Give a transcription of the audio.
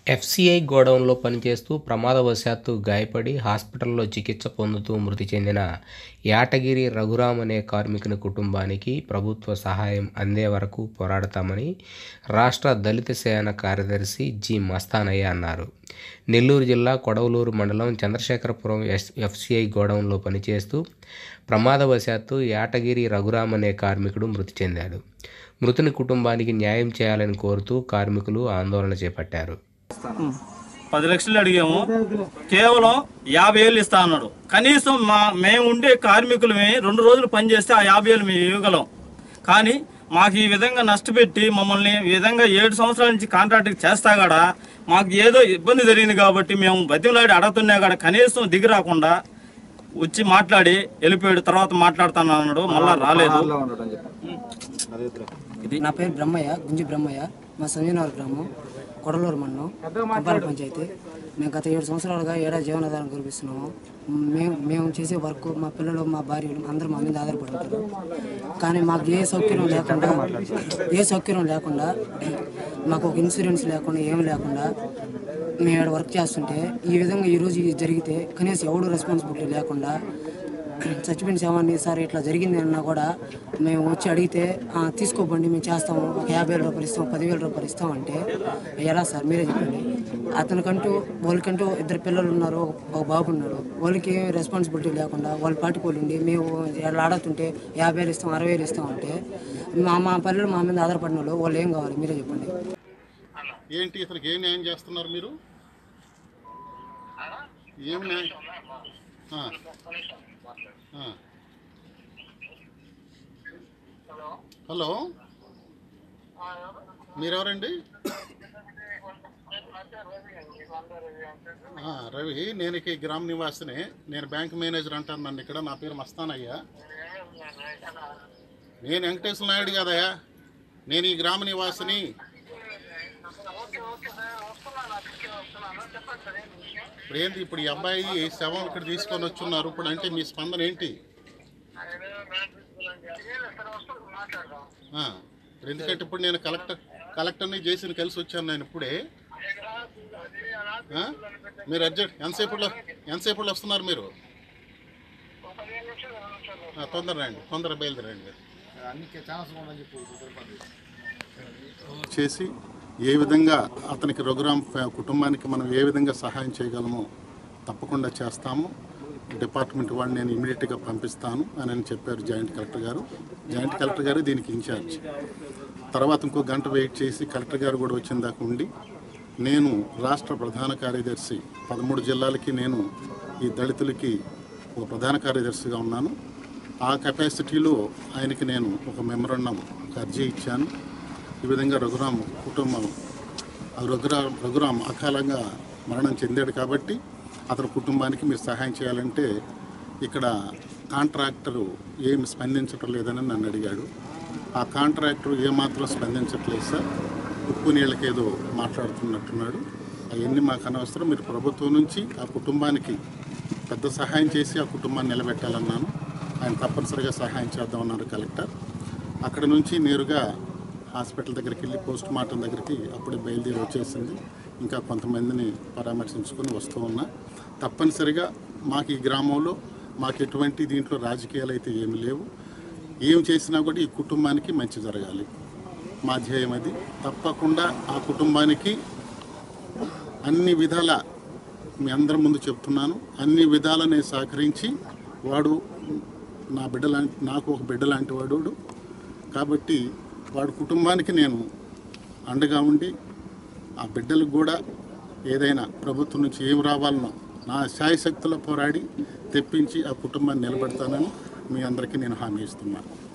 FCI గోడౌన్లో పనిచేస్తూ ప్రమాదవశాత్తు గాయపడి హాస్పిటల్లో చికిత్స పొందుతూ మృతి చెందిన యాటగిరి రఘురాం అనే కార్మికుని కుటుంబానికి ప్రభుత్వ సహాయం అందే వరకు పోరాడతామని రాష్ట్ర దళిత సేన కార్యదర్శి జి మస్తానయ్య అన్నారు నెల్లూరు జిల్లా కొడవలూరు మండలం చంద్రశేఖరపురం ఎస్ ఎఫ్సీఐ గోడౌన్లో పనిచేస్తూ ప్రమాదవశాత్తు యాటగిరి రఘురాం అనే కార్మికుడు మృతి చెందాడు మృతుని కుటుంబానికి న్యాయం చేయాలని కోరుతూ కార్మికులు ఆందోళన చేపట్టారు పది లక్షలు అడిగాము కేవలం యాభై ఏళ్ళు ఇస్తా అన్నాడు కనీసం మా మేము ఉండే కార్మికులమే రెండు రోజులు పనిచేస్తే ఆ యాభై ఏళ్ళు మేము ఇవ్వగలం కానీ మాకు ఈ విధంగా నష్టపెట్టి మమ్మల్ని ఈ విధంగా ఏడు సంవత్సరాల నుంచి కాంట్రాక్ట్ చేస్తా కూడా మాకు ఏదో ఇబ్బంది జరిగింది కాబట్టి మేము బతిమలాడి అడుగుతున్నా కూడా కనీసం దిగి రాకుండా వచ్చి మాట్లాడి వెళ్ళిపోయాడు తర్వాత మాట్లాడుతాను అన్నాడు మళ్ళా రాలేదు నా పేరు బ్రహ్మయ్య గుంజి బ్రహ్మయ్య మా సంజయనగర్ గ్రామం కొడలూరు మండలం కంపాల పంచాయతీ మేము గత ఏడు సంవత్సరాలుగా ఏడా జీవనాధారం కల్పిస్తున్నాము మేము మేము చేసే వర్క్ మా పిల్లలు మా భార్యలు అందరూ మా మీద ఆధారపడి ఉంటారు కానీ మాకు ఏ సౌకర్యం లేకుండా ఏ సౌకర్యం లేకుండా మాకు ఒక ఇన్సూరెన్స్ లేకుండా ఏమి లేకుండా మేము ఇక్కడ వర్క్ చేస్తుంటే ఈ విధంగా ఈరోజు ఇది జరిగితే కనీసం ఎవడు రెస్పాన్సిబిలిటీ లేకుండా చచ్చిపోయిన శవాన్ని సార్ ఇట్లా జరిగింది అన్నా కూడా మేము వచ్చి అడిగితే "ఆ, తీసుకోబండి మేము చేస్తాము ఒక యాభై వేల రూపాయలు ఇస్తాం పదివేల రూపాయలు ఇస్తాం అంటే ఎలా సార్ మీరే చెప్పండి అతనికంటూ వాళ్ళకంటూ ఇద్దరు పిల్లలు ఉన్నారు ఒక- ఒక బాబు ఉన్నాడు వాళ్ళకి ఏం రెస్పాన్సిబిలిటీ లేకుండా వాళ్ళ పాటికి వాళ్ళు ఉండి మేము ఇలా ఆడుతుంటే యాభై వేలు ఇస్తాం అరవై వేలు ఇస్తాం అంటే మా మా పల్లెలు మా మీద ఆధారపడిన వాళ్ళు వాళ్ళు ఏం కావాలి మీరే చెప్పండి ఏంటి ఇతనికి ఏం న్యాయం చేస్తున్నారు మీరు ఏం న్యాయం ఆ. ఆ. హలో మీరెవరండి ఆ, రవి నేను ఇక ఈ గ్రామ నివాసిని నేను బ్యాంక్ మేనేజర్ అంటాను నన్ను ఇక్కడ నా పేరు మస్తానయ్యా నేను వెంకటేశ్వర నాయుడు కదయ్యా నేను ఈ గ్రామ నివాసిని ఇప్పుడు ఏంటి ఇప్పుడు ఈ అబ్బాయి శవం ఇక్కడ తీసుకొని వచ్చున్నారు ఇప్పుడు అంటే మీ స్పందన ఏంటి ఆ, ఇప్పుడు ఎందుకంటే ఇప్పుడు నేను కలెక్టర్ కలెక్టర్ని చేసిన కలిసి వచ్చాను నేను ఇప్పుడే ఆ? మీరు అర్జెంట్ ఎంతసేపులో ఎంతసేపులో వస్తున్నారు మీరు ఆ, తొందర రండి తొందర బయలుదేరండి చేసి ఏ విధంగా అతనికి రఘురామ్ ఫ్యా- కుటుంబానికి మనం ఏ విధంగా సహాయం చేయగలమో తప్పకుండా చేస్తాము డిపార్ట్మెంట్ వాడిని నేను ఇమీడియట్గా పంపిస్తాను అని అని చెప్పారు జాయింట్ కలెక్టర్ గారు జాయింట్ కలెక్టర్ గారు దీనికి ఇన్ఛార్జ్ తర్వాత ఇంకో గంట వెయిట్ చేసి కలెక్టర్ గారు కూడా వచ్చిన దాకా ఉండి నేను రాష్ట్ర ప్రధాన కార్యదర్శి పదమూడు జిల్లాలకి నేను ఈ దళితులకి ఒక ప్రధాన కార్యదర్శిగా ఉన్నాను ఆ కెపాసిటీలో ఆయనకి నేను ఒక మెమరండం ఒక అర్జీ ఇచ్చాను ఈ విధంగా రఘురామ్ కుటుంబం ఆ రఘురామ్ రఘురామ్ అకాలంగా మరణం చెందాడు కాబట్టి అతని కుటుంబానికి మీరు సహాయం చేయాలంటే ఇక్కడ కాంట్రాక్టరు ఏమి స్పందించటం లేదని నన్ను అడిగాడు ఆ కాంట్రాక్టర్ ఏమాత్రం స్పందించట్లేదు సార్ ఉప్పు నీళ్ళకేదో మాట్లాడుతున్నట్టున్నాడు అవన్నీ మాకు అనవసరం మీరు ప్రభుత్వం నుంచి ఆ కుటుంబానికి పెద్ద సహాయం చేసి ఆ కుటుంబాన్ని నిలబెట్టాలన్నాను ఆయన తప్పనిసరిగా సహాయం చేద్దామన్నారు కలెక్టర్ అక్కడ నుంచి నేరుగా హాస్పిటల్ దగ్గరికి వెళ్ళి పోస్ట్ మార్టం దగ్గరికి అప్పుడే బయలుదేరి వచ్చేసింది ఇంకా కొంతమందిని పరామర్శించుకొని వస్తూ ఉన్నా తప్పనిసరిగా మాకు ఈ గ్రామంలో మాకు ఎటువంటి దీంట్లో రాజకీయాలు అయితే ఏమి లేవు ఏం చేసినా కూడా ఈ కుటుంబానికి మంచి జరగాలి మా ధ్యేయం అది తప్పకుండా ఆ కుటుంబానికి అన్ని విధాల మీ అందరి ముందు చెప్తున్నాను అన్ని విధాల నేను సహకరించి వాడు నా బిడ్డ లాంటి నాకు ఒక బిడ్డ లాంటి వాడు కాబట్టి వాడి కుటుంబానికి నేను అండగా ఉండి ఆ బిడ్డలకు కూడా ఏదైనా ప్రభుత్వం నుంచి ఏం రావాలనో నా శాయశక్తుల పోరాడి తెప్పించి ఆ కుటుంబాన్ని నిలబెడతానని మీ అందరికీ నేను హామీ ఇస్తున్నాను